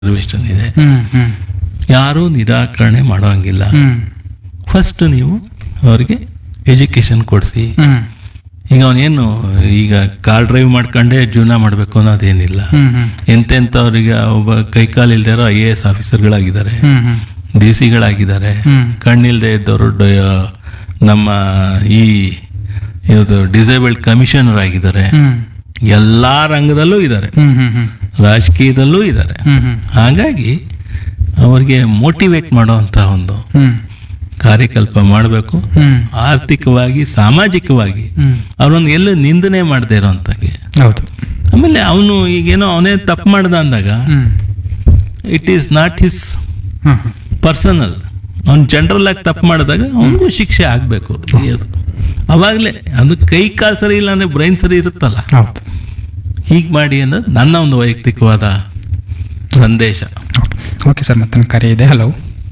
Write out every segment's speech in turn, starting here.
Reservation ಇದೆ ಹ್ಮ್ ಹ್ಮ್ ಯಾರೂ ನಿರಾಕರಣೆ ಮಾಡೋಂಗಿಲ್ಲ ಹ್ಮ್ ಫಸ್ಟ್ ನೀವು ಅವ್ರಿಗೆ ಎಜುಕೇಶನ್ ಕೊಡಿಸಿ ಹ್ಮ್ ಈಗ ಅವನೇನು ಈಗ ಕಾರ್ ಡ್ರೈವ್ ಮಾಡ್ಕೊಂಡೇ ಜೀವನ ಮಾಡಬೇಕು ಅನ್ನೋದೇನಿಲ್ಲ ಹ್ಮ್ ಹ್ಮ್ ಎಂತೆಂಥವ್ರಿಗೆ ಒಬ್ಬ ಕೈಕಾಲು ಇಲ್ದಿರೋ ಐ ಎ ಎಸ್ ಆಫೀಸರ್ಗಳಾಗಿದ್ದಾರೆ ಹ್ಮ್ ಹ್ಮ್ ಡಿ ಸಿಗಳಾಗಿದ್ದಾರೆ ಹ್ಮ್. ಕಣ್ಣಿಲ್ದೆ ಇದ್ದವರು ಡ- ನಮ್ಮ ಈ ಇದು ಡಿಸೇಬಲ್ಡ್ ಕಮಿಷನರ್ ಆಗಿದ್ದಾರೆ ಹ್ಮ್ ಎಲ್ಲ ರಂಗದಲ್ಲೂ ಇದ್ದಾರೆ ಹ್ಮ್ ಹ್ಮ್ ಹ್ಮ್ ರಾಜಕೀಯದಲ್ಲೂ ಇದ್ದಾರೆ ಹ್ಮ್ ಹ್ಮ್ ಹಾಗಾಗಿ ಅವರಿಗೆ ಮೋಟಿವೇಟ್ ಮಾಡುವಂಥ ಒಂದು ಹ್ಮ್ ಕಾರ್ಯಕಲ್ಪ ಮಾಡಬೇಕು ಹ್ಮ್ ಆರ್ಥಿಕವಾಗಿ ಸಾಮಾಜಿಕವಾಗಿ ಹ್ಮ್ ಅವನನ್ನು ಎಲ್ಲೂ ನಿಂದನೆ ಮಾಡದೇ ಇರೋಂಥಗೆ ಹೌದು ಆಮೇಲೆ ಅವನು ಈಗೇನೋ ಅವನೇ ತಪ್ಪು ಮಾಡ್ದ ಅಂದಾಗ ಹ್ಮ್ it is not his hmm hmm personal ಅವ್ನು ಜನರಲ್ ಆಗಿ ತಪ್ಪು ಮಾಡಿದಾಗ ಅವನಿಗೂ ಶಿಕ್ಷೆ ಆಗಬೇಕು ಅದು ಅವಾಗಲೇ ಅದು ಕೈ ಕಾಲು ಸರಿ ಇಲ್ಲ ಅಂದರೆ ಬ್ರೈನ್ ಸರಿ ಇರುತ್ತಲ್ಲ ಹೌದು ಹೀಗೆ ಮಾಡಿ ಅನ್ನೋದು ನನ್ನ ಒಂದು ವೈಯಕ್ತಿಕವಾದ ಸಂದೇಶ ಓಕೆ ಸರ್ ಮತ್ತೊಂದು ಕರೆ ಇದೆ ಹಲೋ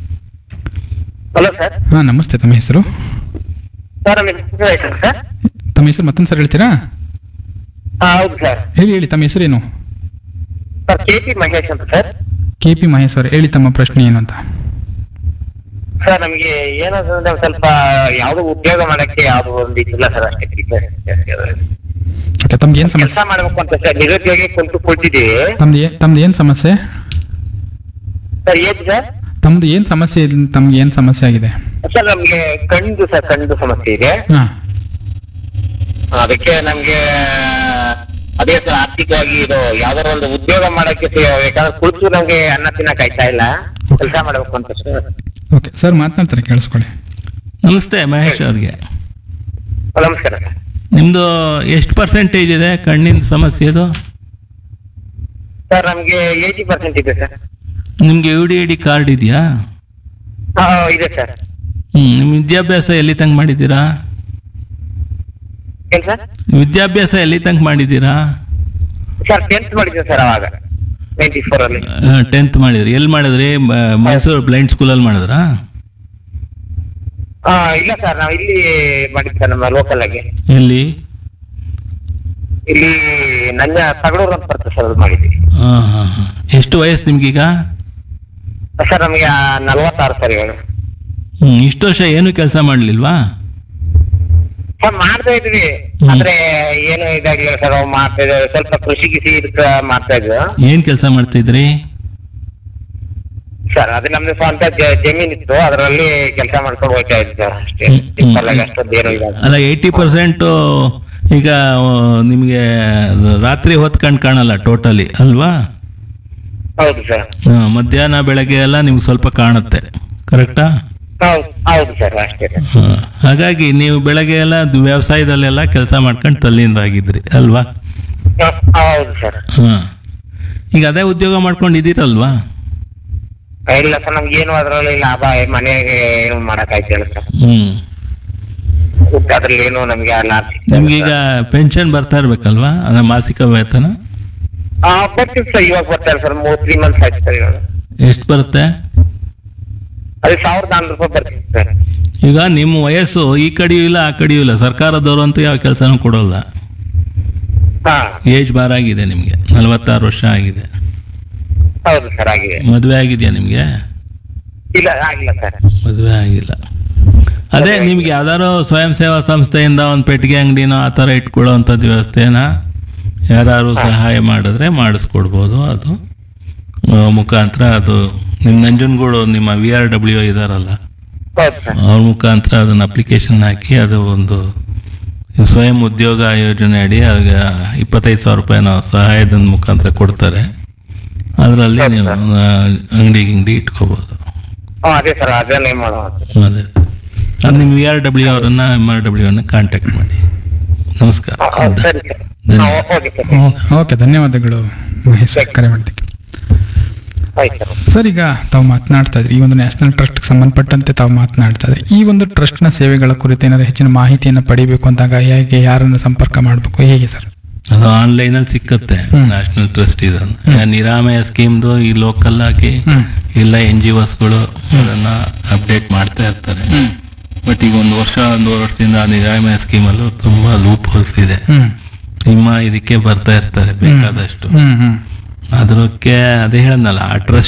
ಹಲೋ ಸರ್ ಹಾಂ ನಮಸ್ತೆ ತಮ್ಮ ಹೆಸರು ಸರ್ ನಮ್ಮ ಹೆಸರು ಆಯ್ತಾ ಸರ್ ತಮ್ಮ ಹೆಸರು ಮತ್ತೊಂದು ಸರ್ ಹೇಳ್ತೀರಾ ಹಾ ಹೌದು ಸರ್ ಹೇಳಿ ಹೇಳಿ ತಮ್ಮ ಹೆಸರೇನು ಸರ್ ಕೆ ಪಿ ಮಹೇಶ್ ಅಂತ ಸರ್ ಕೆ ಪಿ ಮಹೇಶ್ ಅವರು ಹೇಳಿ ತಮ್ಮ ಪ್ರಶ್ನೆ ಏನು ಅಂತ ಸರ್ ನಮಗೆ ಏನಂತಂದ್ರೆ ಒಂದ್ ಸ್ವಲ್ಪ ಯಾವ್ದು ಉದ್ಯೋಗ ಮಾಡಕ್ಕೆ ಯಾವ್ದು ಒಂದು ಇದಿಲ್ಲ ಸರ್ ಅಷ್ಟೇ ಓಕೆ ತಮ್ಗೆ ಏನು ಸಮಸ್ಯೆ ಕೆಲಸ ಮಾಡ್ಬೇಕು ಅಂತ ಸರ್ ನಿರುದ್ಯೋಗಿ ಕುಂತು ಕುಳಿತಿದ್ದೀವಿ ತಮ್ದು ಏ ತಮ್ದು ಏನು ಸಮಸ್ಯೆ ಸರ್ ಏನ್ ಸರ್ ತಮ್ದು ಏನು ಸಮಸ್ಯೆ ಇದೆ ತಮ್ಗೆ ಏನು ಸಮಸ್ಯೆ ಆಗಿದೆ ಸರ್ ನಮ್ಗೆ ಕಣ್ಣು ಸರ್ ಕಣ್ಣು ಸಮಸ್ಯೆ ಇದೆ ಹಾಂ ಅದಕ್ಕೆ ನಮ್ಗೆ ಅದೇ ಸರ್ ಆರ್ಥಿಕವಾಗಿ ಇದು ಯಾವ್ದಾರ ಒಂದು ಉದ್ಯೋಗ ಮಾಡಕ್ಕೆ ಸ- ಯಾಕಂದ್ರೆ ಕುಳಿತು ನಮ್ಗೆ ಅನ್ನ ತಿನ್ನಕ್ ಆಯ್ತಾ ಇಲ್ಲ ಕೆಲಸ ಮಾಡ್ಬೇಕು ಅಂತ ಸರ್ ಓಕೆ ಸರ್ ಮಾತನಾಡ್ತಾರೆ ಕೇಳಿಸ್ಕೊಳ್ಳಿ ನಮಸ್ತೆ ಮಹೇಶ್ ಅವ್ರಿಗೆ ನಮಸ್ಕಾರ ಸರ್ ನಿಮ್ಮದು ಎಷ್ಟು ಪರ್ಸೆಂಟೇಜ್ ಇದೆ ಕಣ್ಣಿನ ಸಮಸ್ಯೆದು ಸರ್ ನಮ್ಗೆ ಏಯ್ಟಿ ಪರ್ಸೆಂಟ್ ಇದೆ ಸರ್ ನಿಮಗೆ U D I D card ಇದೆಯಾ ಹಾ ಇದೆ ಸರ್ ಹ್ಞೂ ನಿಮ್ಮ ವಿದ್ಯಾಭ್ಯಾಸ ಎಲ್ಲಿ ತನಕ ಮಾಡಿದ್ದೀರಾ ಏನ್ ಸರ್ ವಿದ್ಯಾಭ್ಯಾಸ ಎಲ್ಲಿ ತನಕ ಮಾಡಿದ್ದೀರಾ ಸರ್ ಟೆಂತ್ ಮಾಡಿದ್ದೆ ಸರ್ ಅವಾಗ ನೈಂಟಿ ಫೋರ್ ಅಲ್ಲಿ ಟೆಂತ್ ಮಾಡಿದ್ರಿ ಎಲ್ಲಿ ಮಾಡಿದ್ರಿ ಮ- ಮೈಸೂರು ಬ್ಲೈಂಡ್ ಸ್ಕೂಲಲ್ಲಿ ಮಾಡಿದ್ರಾ ಆ, ಇಲ್ಲ ಸರ್ ನಾವು ಇಲ್ಲಿ ಮಾಡಿದ್ದೆ ಸರ್ ನಮ್ಮ ಲೋಕಲ್ ಆಗಿ ಎಲ್ಲಿ ಇಲ್ಲಿ ನನ್ನ ತಗಡೂರು ಅಂತ ಬರ್ತದೆ ಸರ್ ಅದು ಮಾಡಿದ್ವಿ ಹಾಂ ಹಾಂ ಹಾಂ ಎಷ್ಟು ವಯಸ್ಸು ನಿಮ್ಗೀಗ ಸರ್ ನಮಗೆ ನಲ್ವತ್ತಾರು ಸರ್ ಇವಾಗ ಹ್ಞೂ ಇಷ್ಟು ವರ್ಷ ಏನು ಕೆಲಸ ಮಾಡಲಿಲ್ವಾ ಸರ್ ಮಾಡ್ತಾ ಇದ್ವಿ ಹ್ಮ್. ಆದ್ರೆ ಏನು ಇದಾಗಿಲ್ಲ ಸರ್ ಅವು ಮಾಡ್ತಾ ಇದ್ವಿ ಸ್ವಲ್ಪ ಕೃಷಿ ಗಿಸಿ ಇದಕ್ಕ ಮಾಡ್ತಾ ಇದ್ವಿ ಏನು ಕೆಲಸ ಮಾಡ್ತಿದ್ರಿ ಸರ್ ಅದು ನಮ್ದು ಸ್ವಂತ ಜ- ಜಮೀನ್ ಇತ್ತು ಅದರಲ್ಲಿ ಕೆಲಸ ಮಾಡ್ಕೊಂಡು ಹೋಗ್ತಾ ಇದ್ವಿ ಸರ್ ಅಷ್ಟೇ ಹ್ಮ್, ಹ್ಮ್. ಸಿಂಪಲ್ ಆಗಿ ಅಷ್ಟೊಂದು ಏನು ಇಲ್ಲ ಅಲ್ಲ ಏಯ್ಟಿ ಪರ್ಸೆಂಟು ಈಗ ನಿಮಗೆ ರಾತ್ರಿ ಹೊತ್ತು ಕಣ್ ಕಾಣಲ್ಲ ಟೋಟಲಿ ಅಲ್ವಾ ಹೌದು ಸರ್ ಹಾ, ಮಧ್ಯಾಹ್ನ ಬೆಳಗ್ಗೆ ಎಲ್ಲ ನಿಮ್ಗೆ ಸ್ವಲ್ಪ ಕಾಣುತ್ತೆ ಕರೆಕ್ಟಾ ಹೌದು ಹೌದು ಸರ್ ಅಷ್ಟೇ ಸರ್ ಹಾ. ಹಾಗಾಗಿ ನೀವು ಬೆಳಗ್ಗೆ ಎಲ್ಲ ದು- ವ್ಯವಸಾಯದಲ್ಲೆಲ್ಲ ಕೆಲಸ ಮಾಡ್ಕೊಂಡು ತಲ್ಲಿಂದಾಗಿದ್ರಿ ಅಲ್ವಾ ಹ- ಹೌದು ಸರ್ ಹಾಂ ಈಗ ಅದೇ ಉದ್ಯೋಗ ಮಾಡ್ಕೊಂಡಿದ್ದೀರಲ್ವಾ ಇಲ್ಲ ಸರ್ ನಮ್ಗೆ ಏನು ಅದ್ರಲ್ಲಿ ಲಾಭ ಮನೆಗೆ ಏನು ಮಾಡಕ್ ಆಯ್ತಿಲ್ಲ ಸರ್ ಹ್ಞೂ ಅದ್ರಲ್ಲಿ ಏನು ನಮ್ಗೆ ಲಾಭ ಸಿಗ್ತಾ ಇಲ್ಲ ನಿಮ್ಗೀಗ ಪೆನ್ಷನ್ ಬರ್ತಾ ಇರ್ಬೇಕಲ್ವಾ ಅಂದ್ರೆ ಮಾಸಿಕ ವೇತನ ಆ, ಬರ್ತೀವಿ ಸರ್ ಇವಾಗ ಬರ್ತಾರೆ ಸರ್ ಮೂರ್ ತ್ರೀ ಮಂತ್ಸ್ ಆಯ್ತು ಸರ್ ಇವಾಗ ಎಷ್ಟು ಬರುತ್ತೆ ಅದು ಸಾವಿರದ ನಾನ್ನೂರು ರೂಪಾಯಿ ಬರ್ತೀವಿ ಸರ್ ಈಗ ನಿಮ್ಮ ವಯಸ್ಸು ಈ ಕಡೆಯೂ ಇಲ್ಲ ಆ ಕಡೆಯೂ ಇಲ್ಲ ಸರ್ಕಾರದವರು ಅಂತೂ ಯಾವ ಕೆಲಸನೂ ಕೊಡೋಲ್ಲ ಹಾ ಏಜ್ ಬಾರ್ ಆಗಿದೆ ನಿಮಗೆ ನಲವತ್ತಾರು ವರ್ಷ ಆಗಿದೆ ಹೌದು ಸರ್ ಆಗಿದೆ ಮದುವೆ ಆಗಿದೆಯಾ ನಿಮಗೆ ಇಲ್ಲ ಆಗಿಲ್ಲ ಸರ್ ಮದುವೆ ಆಗಿಲ್ಲ ಅದೇ ನಿಮ್ಗೆ ಯಾವ್ದಾದ್ರು ಸ್ವಯಂ ಸೇವಾ ಸಂಸ್ಥೆಯಿಂದ ಒಂದು ಪೆಟ್ಟಿಗೆ ಅಂಗಡಿನೋ ಆ ಥರ ಇಟ್ಕೊಳ್ಳೋವಂಥದ್ದು ವ್ಯವಸ್ಥೆನ ಯಾರು ಸಹಾಯ ಮಾಡಿದ್ರೆ ಮಾಡಿಸ್ಕೊಡ್ಬೋದು ಅದು ಆ, ಮುಖಾಂತರ ಅದು ನಿಮ್ಮ ನಂಜನಗೂಡು ನಿಮ್ಮ ವಿ ಆರ್ ಡಬ್ಲ್ಯೂ ಇದಾರಲ್ಲ ಹೌದು ಸರ್ ಅವ್ರ ಮುಖಾಂತರ ಅದನ್ನು ಅಪ್ಲಿಕೇಶನ್ ಹಾಕಿ ಅದು ಒಂದು ಸ್ವಯಂ ಉದ್ಯೋಗ ಯೋಜನೆ ಅಡಿ ಆಗ ಇಪ್ಪತ್ತೈದು ಸಾವಿರ ರೂಪಾಯಿ ನಾವು ಸಹಾಯದ ಮುಖಾಂತರ ಕೊಡ್ತಾರೆ ಅದರಲ್ಲಿ ನೀವು ಅಂಗಡಿ ಗಿಂಗಡಿ ಇಟ್ಕೋಬೋದು ಹಾ ಅದೇ ಸರ್ ಅದನ್ನೇ ಮಾಡುವ ಅದೇ ಅದು ನಿಮ್ಮ ವಿ ಆರ್ ಡಬ್ಲ್ಯೂ ಅವರನ್ನು ಎಮ್ ಆರ್ ಡಬ್ಲ್ಯೂ ಅನ್ನ ಕಾಂಟ್ಯಾಕ್ಟ್ ಮಾಡಿ ನಮಸ್ಕಾರ ಸರಿ ಸರ್ ಧನ್ಯವಾದ. ಓಕೆ ಸರ್ ಓಕೆ ಧನ್ಯವಾದಗಳು ಮಹೇಶ್ ಅವ್ರೆ, ಕರೆ ಮಾಡಿದ್ದಕ್ಕೆ ಆಯ್ತು ಸರ್ ಸರ್ ಈಗ ತಾವು ಮಾತನಾಡ್ತಾ ಇದ್ರಿ ಈ ಒಂದು ನ್ಯಾಷನಲ್ ಟ್ರಸ್ಟ್ಗೆ ಸಂಬಂಧಪಟ್ಟಂತೆ ತಾವು ಮಾತನಾಡ್ತಾ ಇದ್ರಿ ಈ ಒಂದು ಟ್ರಸ್ಟ್ನ ಸೇವೆಗಳ ಕುರಿತು ಏನಾದ್ರು ಹೆಚ್ಚಿನ ಮಾಹಿತಿಯನ್ನು ಪಡಿಬೇಕು ಅಂದಾಗ ಹೇಗೆ ಯಾರನ್ನು ಸಂಪರ್ಕ ಮಾಡಬೇಕು ಹೇಗೆ ಸರ್ ಅದು ಆನ್ಲೈನಲ್ಲಿ ಸಿಕ್ಕತ್ತೆ ಹ್ಮ್. ನ್ಯಾಷನಲ್ ಟ್ರಸ್ಟ್ ಇದನ್ನು ನಿರಾಮಯ ಸ್ಕೀಮ್ದು ಈ ಲೋಕಲ್ ಆಗಿ ಹ್ಮ್. ಎಲ್ಲ ಎನ್ ಜಿ ಒಸ್ಗಳು ಅದನ್ನ ಅಪ್ಡೇಟ್ ಮಾಡ್ತಾ ಇರ್ತಾರೆ ಬಟ್ ಈಗ ಒಂದು ವರ್ಷ ಒಂದೂವರೆ ವರ್ಷದಿಂದ ಆ ನಿರಾಮಯ ಸ್ಕೀಮಲ್ಲೂ ತುಂಬಾ ಲೂಪ್ ಹೋಲ್ಸ್ ಇದೆ ಹ್ಮ್ ನಿಮ್ಮ ಇದಕ್ಕೆ ಬರ್ತಾ ಇರ್ತಾರೆ ಬೇಕಾದಷ್ಟು ಹ್ಮ್ ಹ್ಮ್ ಅದಕ್ಕೆ ಅದೇ ಹೇಳದ್ನಲ್ಲ ಆ ಟ್ರಸ್ಟ್